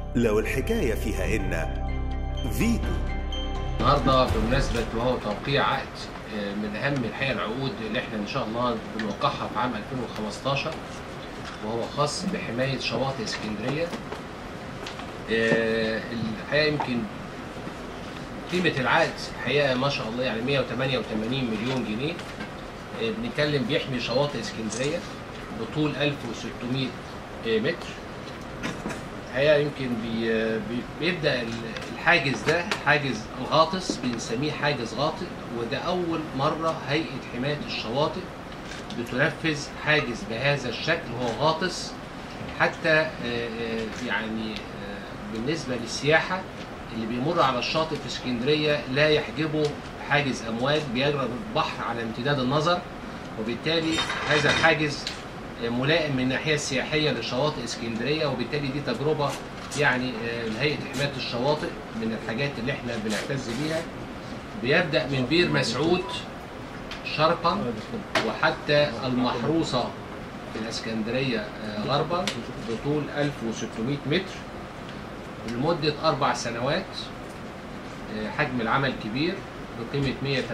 لو الحكاية فيها إن فيتو النهارده بمناسبه وهو توقيع عقد آه، من اهم الحقيقه العقود اللي احنا ان شاء الله بنوقعها في عام 2015 وهو خاص بحمايه شواطئ اسكندريه. آه، الحقيقه يمكن قيمه العقد الحقيقه ما شاء الله يعني 188 مليون جنيه. آه، بنتكلم بيحمي شواطئ اسكندريه بطول 1600 متر. الحقيقه يمكن بي بي- بيبدا ال- الحاجز ده حاجز الغاطس بنسميه حاجز غاطئ وده اول مره هيئه حمايه الشواطئ بتنفذ حاجز بهذا الشكل وهو غاطس حتى آه، آه، يعني آه، بالنسبه للسياحه اللي بيمر على الشاطئ في اسكندريه لا يحجبه حاجز امواج بيجرى البحر على امتداد النظر وبالتالي هذا الحاجز ملائم من الناحيه السياحيه لشواطئ اسكندريه وبالتالي دي تجربه يعني آه، لهيئه حمايه الشواطئ من الحاجات اللي احنا بنعتز بيها بيبدا من بير مسعود شرقا وحتى المحروسه في الاسكندريه آه، غربا بطول 1600 متر لمده اربع سنوات آه، حجم العمل كبير بقيمه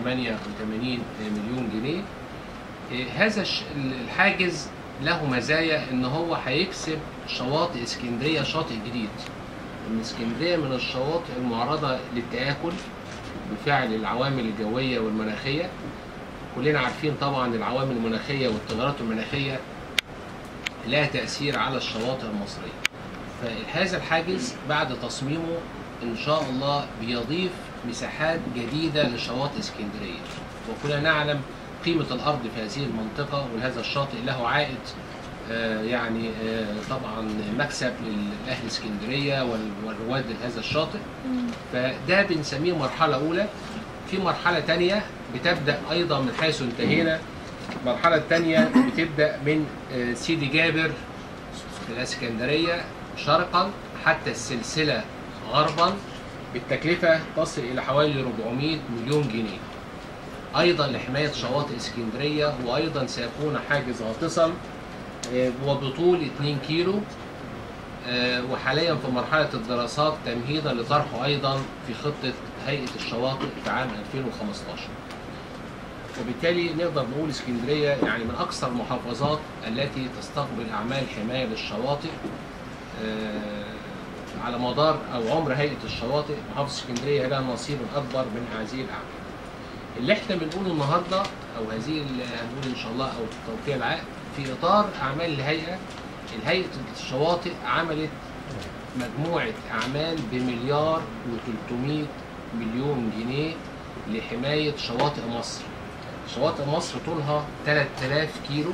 188 مليون جنيه إيه، هذا الش- الحاجز له مزايا ان هو هيكسب شواطئ اسكندريه شاطئ جديد ان اسكندريه من الشواطئ المعرضه للتاكل بفعل العوامل الجويه والمناخيه كلنا عارفين طبعا العوامل المناخيه والتغيرات المناخيه لها تاثير على الشواطئ المصريه فهذا الحاجز بعد تصميمه ان شاء الله بيضيف مساحات جديده لشواطئ اسكندريه وكلنا نعلم قيمه الارض في هذه المنطقه وهذا الشاطئ له عائد آه، يعني آه، طبعا مكسب لاهل اسكندريه وال- والرواد لهذا الشاطئ فده بنسميه مرحله اولى في مرحله تانية بتبدا ايضا من حيث انتهينا المرحله الثانيه بتبدا من آه، سيدي جابر في الاسكندريه شرقا حتى السلسله غربا بالتكلفه تصل الى حوالي 400 مليون جنيه ايضا لحمايه شواطئ اسكندريه وايضا سيكون حاجز غاطسا آه، وبطول 2 كيلو آه، وحاليا في مرحله الدراسات تمهيدا لطرحه ايضا في خطه هيئه الشواطئ في عام 2015 وبالتالي نقدر نقول اسكندريه يعني من اكثر المحافظات التي تستقبل اعمال حمايه للشواطئ آه، على مدار او عمر هيئه الشواطئ محافظه اسكندريه لها نصيب اكبر من هذه الاعمال. اللي احنا بنقوله النهارده او هذه اللي هنقول ان شاء الله او توقيع العقد في اطار اعمال الهيئه الهيئه الشواطئ عملت مجموعه اعمال بمليار و300 مليون جنيه لحمايه شواطئ مصر. شواطئ مصر طولها 3000 كيلو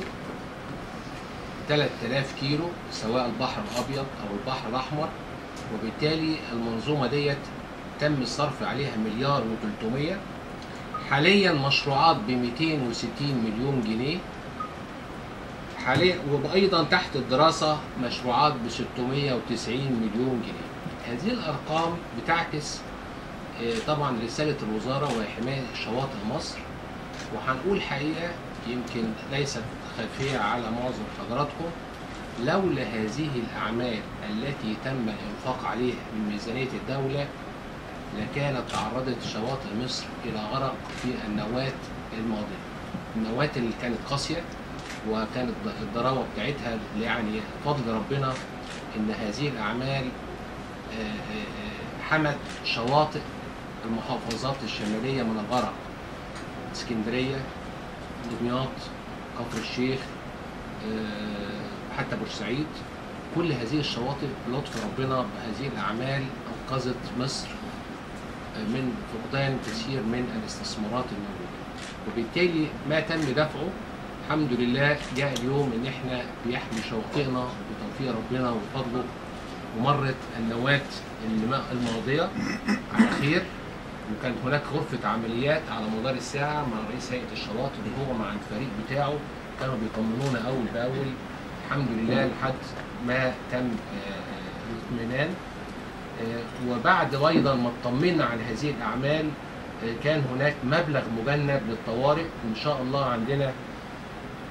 3000 كيلو سواء البحر الابيض او البحر الاحمر وبالتالي المنظومه ديت تم الصرف عليها مليار و300 حاليا مشروعات ب 260 مليون جنيه حاليا وايضا تحت الدراسه مشروعات ب 690 مليون جنيه هذه الارقام بتعكس آه، طبعا رساله الوزاره وهي حمايه شواطئ مصر وهنقول حقيقه يمكن ليست خفيه على معظم حضراتكم لولا هذه الاعمال التي تم الانفاق عليها من ميزانيه الدوله لكانت تعرضت شواطئ مصر الى غرق في النواه الماضيه. النواه اللي كانت قاسيه وكانت الضراوه بتاعتها يعني فضل ربنا ان هذه الاعمال آه، آه، آه، حمت شواطئ المحافظات الشماليه من الغرق. اسكندريه دمياط كفر الشيخ آه، حتى بورسعيد كل هذه الشواطئ بلطف ربنا بهذه الاعمال انقذت مصر من فقدان كثير من الاستثمارات الموجوده وبالتالي ما تم دفعه الحمد لله جاء اليوم ان احنا بيحمي شواطئنا بتوفيق ربنا وفضله ومرت النواه الم- الماضيه على خير وكانت هناك غرفه عمليات على مدار الساعه مع رئيس هيئه الشواطئ وهو مع الفريق بتاعه كانوا بيطمنونا اول باول الحمد لله لحد ما تم آه، آه، الاطمئنان آه، وبعد ايضا ما اطمنا على هذه الاعمال آه، كان هناك مبلغ مجنب للطوارئ ان شاء الله عندنا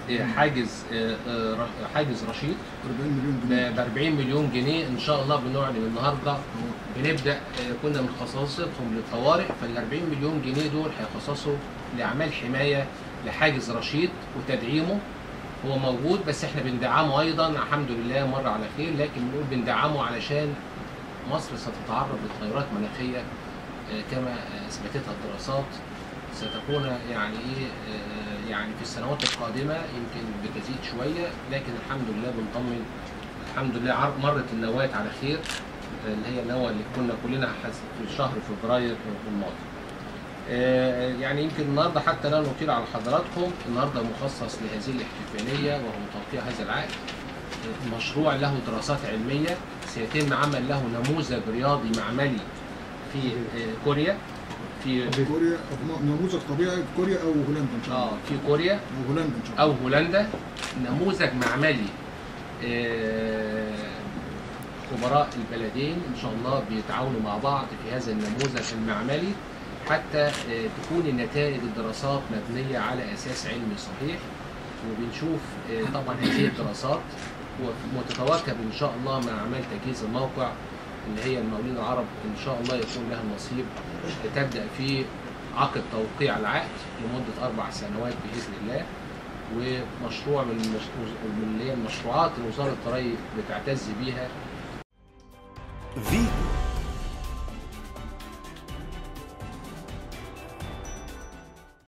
آه، حاجز آه، آه، ر- حاجز رشيد 40 مليون جنيه ب 40 مليون جنيه ان شاء الله بنعلن النهارده بنبدا آه، كنا مخصصتهم للطوارئ فال 40 مليون جنيه دول هيخصصوا لاعمال حمايه لحاجز رشيد وتدعيمه هو موجود بس احنا بندعمه ايضا الحمد لله مر على خير لكن بنقول بندعمه علشان مصر ستتعرض لتغيرات مناخيه آه، كما آه، اثبتتها الدراسات ستكون يعني ايه آه، يعني في السنوات القادمه يمكن بتزيد شويه لكن الحمد لله بنطمن الحمد لله عر- مرت النواه على خير آه، اللي هي النواه اللي كنا كلنا حس- في شهر فبراير الماضي. آه، يعني يمكن النهارده حتى لا نطيل على حضراتكم النهارده مخصص لهذه الاحتفاليه وهو توقيع هذا العقد آه، مشروع له دراسات علميه سيتم عمل له نموذج رياضي معملي في آه، كوريا في كوريا نموذج طبيعي في كوريا او هولندا ان شاء اه الله في كوريا او هولندا ان شاء الله او هولندا نموذج معملي آه، خبراء البلدين ان شاء الله بيتعاونوا مع بعض في هذا النموذج المعملي حتى آه، تكون النتائج الدراسات مبنيه على اساس علمي صحيح وبنشوف آه، طبعا هذه الدراسات ومتتواكب ان شاء الله مع اعمال تجهيز الموقع اللي هي المقاولين العرب ان شاء الله يكون لها النصيب تبدا في عقد توقيع العقد لمده اربع سنوات باذن الله ومشروع من المش- من اللي هي المشروعات اللي وزاره الري بتعتز بيها فيتو